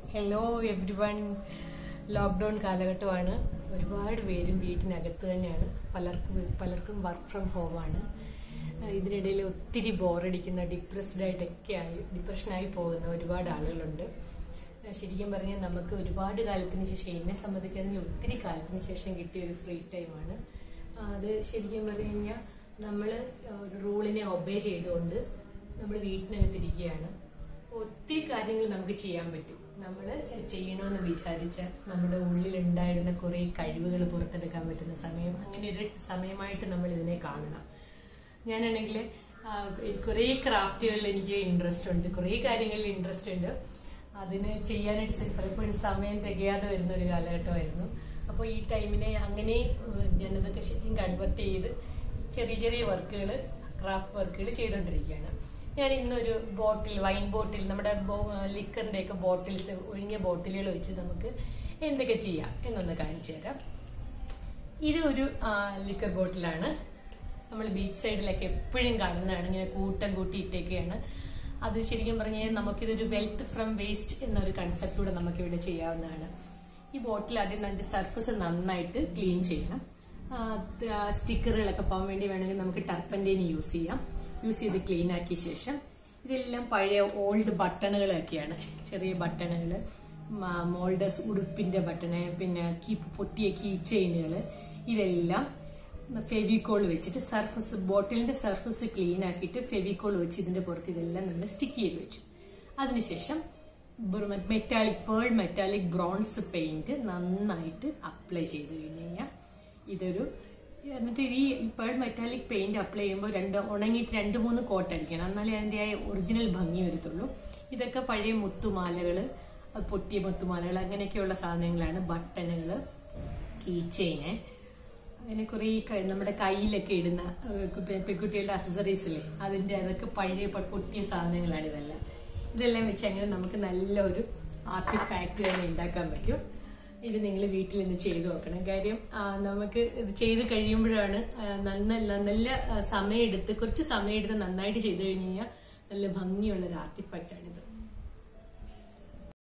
hello every one lockdown കാലഘട്ടമാണ് ഒരുപാട് പേരും വീട്ടിനകത്ത് തന്നെയാണ് പലർക്കും പലർക്കും വർക്ക് ഫ്രം ഹോമാണ് ഇതിനിടയിൽ ഒത്തിരി ബോറടിക്കുന്ന ഡിപ്രസ്ഡ് ആയിട്ടൊക്കെ ആയി ഡിപ്രഷനായി പോകുന്ന ഒരുപാട് ആളുകളുണ്ട് ആ, ശരിക്കും പറഞ്ഞാൽ നമുക്ക് ഒരുപാട് കാലത്തിന് ശേഷം എന്നെ സംബന്ധിച്ചാണെങ്കിൽ ഒത്തിരി കാലത്തിന് ശേഷം കിട്ടിയ ഒരു ഫ്രീ ടൈമാണ് അത് ശരിക്കും പറഞ്ഞു കഴിഞ്ഞാൽ നമ്മൾ ഒരു റൂളിനെ ഒബേ ചെയ്തുകൊണ്ട് നമ്മൾ വീട്ടിനകത്തിരിക്കുകയാണ് ഒത്തിരി കാര്യങ്ങൾ നമുക്ക് ചെയ്യാൻ പറ്റും നമ്മൾ ചെയ്യണമെന്ന് വിചാരിച്ച നമ്മുടെ ഉള്ളിലുണ്ടായിരുന്ന കുറേ കഴിവുകൾ പുറത്തെടുക്കാൻ പറ്റുന്ന സമയം അങ്ങനെ ഒരു സമയമായിട്ട് നമ്മൾ ഇതിനെ കാണണം ഞാനാണെങ്കിൽ കുറേ ക്രാഫ്റ്റുകളിൽ എനിക്ക് ഇൻട്രസ്റ്റ് ഉണ്ട് കുറേ കാര്യങ്ങളിൽ ഇൻട്രസ്റ്റ് ഉണ്ട് അതിന് ചെയ്യാനായിട്ട് ശരി- പലപ്പോഴും സമയം തികയാതെ വരുന്ന ഒരു കാലഘട്ടമായിരുന്നു അപ്പോൾ ഈ ടൈമിനെ അങ്ങനെ ഉം, ഞാനതൊക്കെ ശരിക്കും കൺവെർട്ട് ചെയ്ത് ചെറിയ ചെറിയ വർക്കുകൾ ക്രാഫ്റ്റ് വർക്കുകൾ ചെയ്തുകൊണ്ടിരിക്കുകയാണ് ഞാൻ ഇന്നൊരു ബോട്ടിൽ വൈൻ ബോട്ടിൽ നമ്മുടെ ലിക്കറിന്റെ ഒക്കെ ബോട്ടിൽസ് ഒഴിഞ്ഞ ബോട്ടിലുകൾ വെച്ച് നമുക്ക് എന്തൊക്കെ ചെയ്യാം എന്നൊന്ന് കാണിച്ചു തരാം ഇത് ഒരു ലിക്കർ ബോട്ടിലാണ് നമ്മൾ ബീച്ച് സൈഡിലൊക്കെ എപ്പോഴും കാണുന്നതാണ് ഇങ്ങനെ കൂട്ടം കൂട്ടിയിട്ടൊക്കെയാണ് അത് ശരിക്കും പറഞ്ഞാൽ നമുക്കിതൊരു വെൽത്ത് ഫ്രം വേസ്റ്റ് എന്നൊരു കൺസെപ്റ്റൂടെ നമുക്ക് ഇവിടെ ചെയ്യാവുന്നതാണ് ഈ ബോട്ടിൽ ആദ്യം അതിന്റെ സർഫസ് നന്നായിട്ട് ക്ലീൻ ചെയ്യണം സ്റ്റിക്കറുകളൊക്കെ പോകാൻ വേണ്ടി വേണമെങ്കിൽ നമുക്ക് ടർപ്പൻറ്റേന് യൂസ് ചെയ്യാം യൂസ് ചെയ്ത് ക്ലീൻ ആക്കിയ ശേഷം ഇതെല്ലാം പഴയ ഓൾഡ് ബട്ടണുകളൊക്കെയാണ് ചെറിയ ബട്ടണുകൾ മോൾഡസ് ഉടുപ്പിന്റെ ബട്ടണ് പിന്നെ കീ പൊട്ടിയ കീ ചെയിനുകൾ ഇതെല്ലാം ഫെവിക്കോൾ വെച്ചിട്ട് സർഫസ് ബോട്ടിലിന്റെ സർഫസ് ക്ലീൻ ആക്കിയിട്ട് ഫെവിക്കോൾ വെച്ച് ഇതിന്റെ പുറത്ത് ഇതെല്ലാം നമ്മൾ സ്റ്റിക്ക് ചെയ്ത് വെച്ചു അതിനുശേഷം metallic pearl metallic bronze paint നന്നായിട്ട് അപ്ലൈ ചെയ്ത് കഴിഞ്ഞ് കഴിഞ്ഞാൽ ഇതൊരു എന്നിട്ട് ഈ പേൾ മെറ്റാലിക് പെയിന്റ് അപ്ലൈ ചെയ്യുമ്പോൾ രണ്ട് ഉണങ്ങിയിട്ട് രണ്ട് മൂന്ന് കോട്ട് അടിക്കണം എന്നാലേ അതിൻ്റെ ആ ഒറിജിനൽ ഭംഗി വരത്തുള്ളൂ ഇതൊക്കെ പഴയ മുത്തുമാലകൾ പൊട്ടിയ മുത്തുമാലകൾ അങ്ങനെയൊക്കെയുള്ള സാധനങ്ങളാണ് ബട്ടണുകൾ കീ ചെയിന് അങ്ങനെ കുറേ ക- നമ്മുടെ കയ്യിലൊക്കെ ഇടുന്ന ഏഹ്, പെ- പെൺകുട്ടികളുടെ അക്സസറീസ് ഇല്ലേ അതിന്റെ അതൊക്കെ പഴയ പ- പൊട്ടിയ സാധനങ്ങളാണ് ഇതെല്ലാം ഇതെല്ലാം വെച്ച് അങ്ങനെ നമുക്ക് നല്ലൊരു ആർട്ടിഫാക്റ്റ് തന്നെ ഉണ്ടാക്കാൻ പറ്റും ഇത് നിങ്ങൾ വീട്ടിൽ നിന്ന് ചെയ്തു നോക്കണം കാര്യം ആ, നമുക്ക് ഇത് ചെയ്ത് കഴിയുമ്പോഴാണ് ആ, നന്ന നല്ല ആ, സമയമെടുത്ത് കുറച്ച് സമയമെടുത്ത് നന്നായിട്ട് ചെയ്തു കഴിഞ്ഞ് കഴിഞ്ഞാൽ നല്ല ഭംഗിയുള്ള ഒരു ആർട്ടിഫാക്റ്റ് ആണിത്